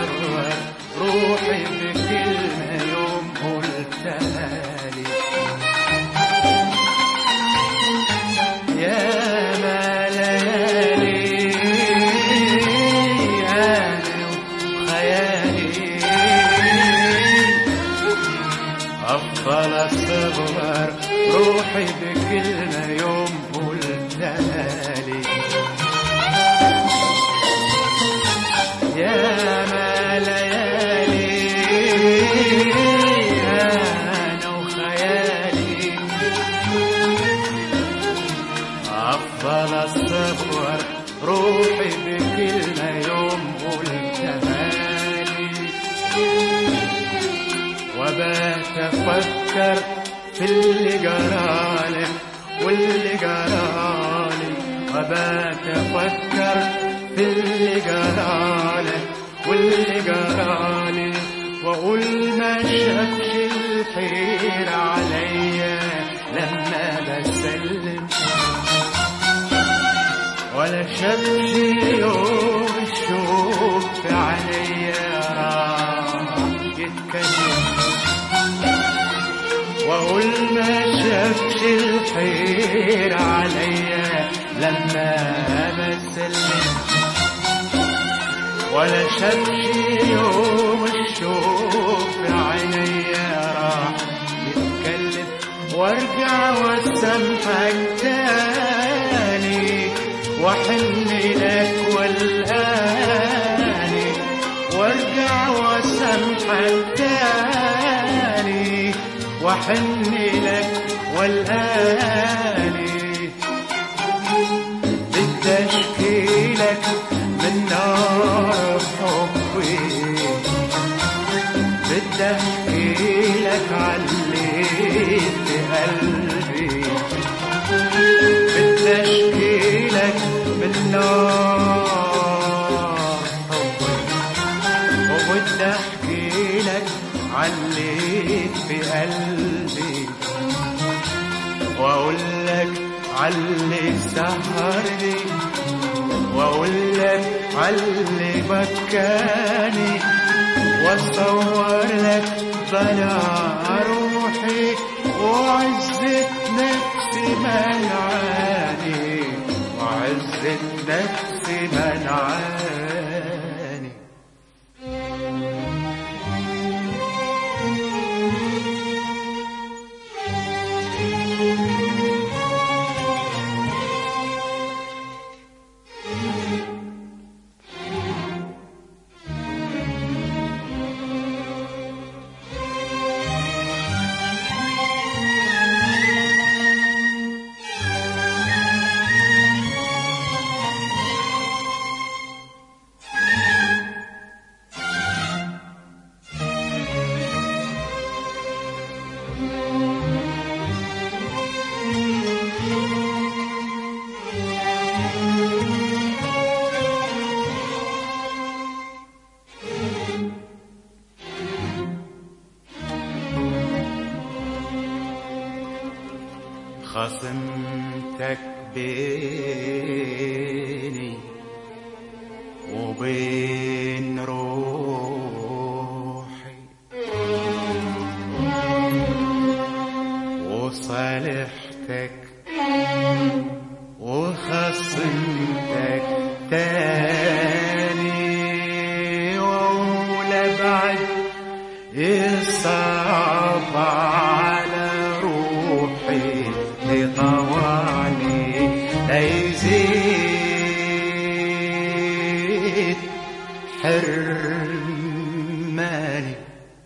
صور روحي بكلمة يوم قلتها لي يا ما ليالي أنا وخيالي أفضل أصبر روحي بكلمة يوم قلتها لي يا ما ليالي أنا وخيالي أفضل الصبر روحي بكلمة يوم قلتها لي وبات أفكر في اللي جرالي واللي جرالي وبات أفكر في اللي جرالي واللي جرالي وأقول ما شافش الخير عليا لما بسلم ولا شافش يوم الشوق في عليا راح يتكلم واقول ما شافش الخير عليا لما بسلم ولا شافش يوم الشوق في عينيا راح يتكلم وارجع واسامحك تاني واحن لك والاني وارجع واسامحك تاني واحن لك والاني بدي اشكي لك من نار حبي بدي احكي لك علي في قلبي بدي اشكي لك من نار حبي وبدي احكي لك علي في قلبي واقول لك علي سهرني واقول لك علي بكاني واصور لك بلا روحي وعزة نفسي منعاني وعزة نفسي منعاني خصمتك بيني وبين روحي وصالحتك وخصمتك تاني ولا بعد يصعب على روحي لطوعني ليزيد حرماني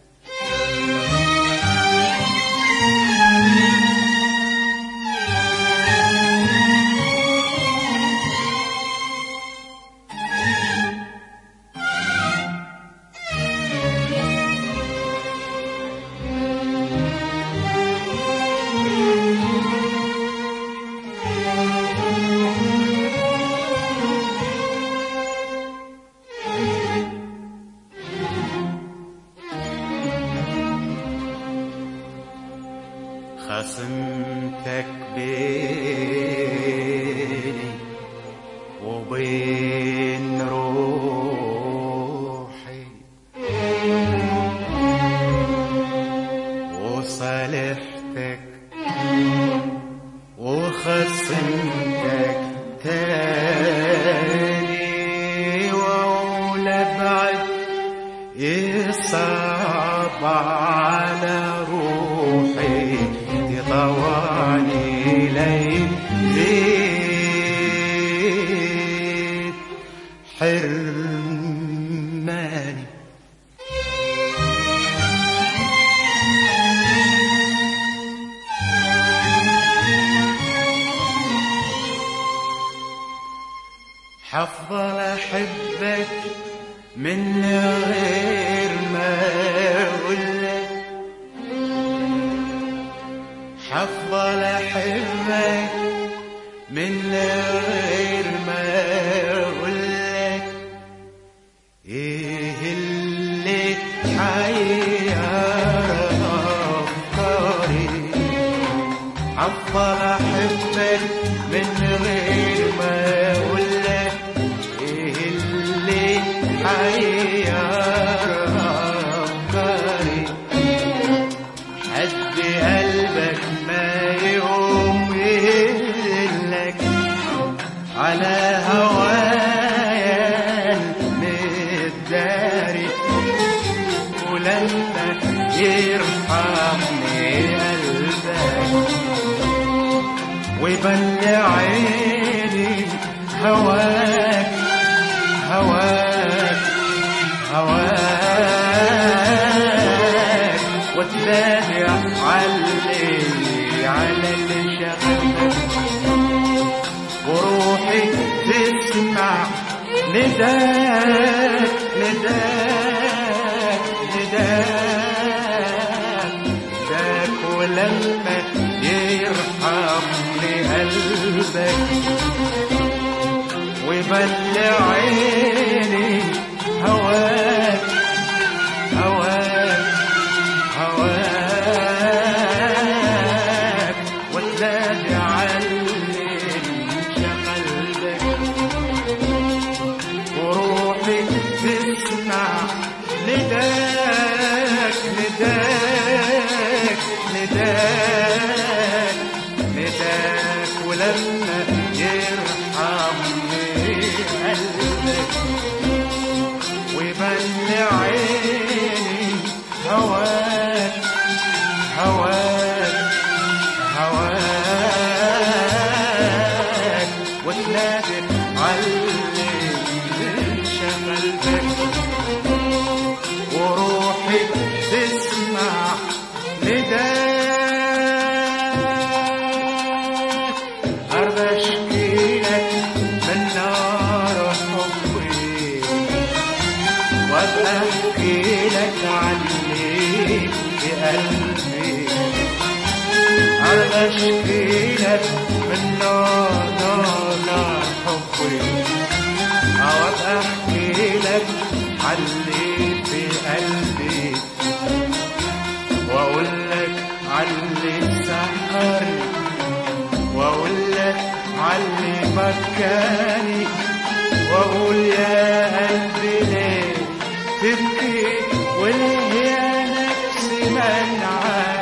خصمتك بيني وبين روحي يصعب على روحي طواني ليل زيد حرماني حفضل احبك من غير ما اقولك حفضل احبك من غير ما اقولك ايه اللي حير افكاري حفضل احبك من غير ما اقولك ايه اللي حير افكاري حد قلبك ما يقوم يهلك على هوايا المداري ولما يرحمني قلبك ويبل عيني هواك هواك هواك وتلاقي علي على اللي شغلك وروحي تسمع نداك نداك نداك ذاك ولما يرحمني قلبك ويبلع عيني هواك هواك هواك وتلاقي علي شغلتك وروحي تسمع نداك نداك نداك نداك ولما يرحمني قلبك ويبلع عيني هواك هواك هواك وتلاقي علي شغلتك وروحي تسمع نداك أرض أشكيلك من نار حبي وابقى احكي لك عني بقلبي أرضى اشكي لك من نار نار نار حبي أو أبقى احكي لك عني في قلبي وأقول لك عني سحرني وأقول لك عني مكاني واقول يا قلبي ليه تبكي وليه يا نفسي منعاني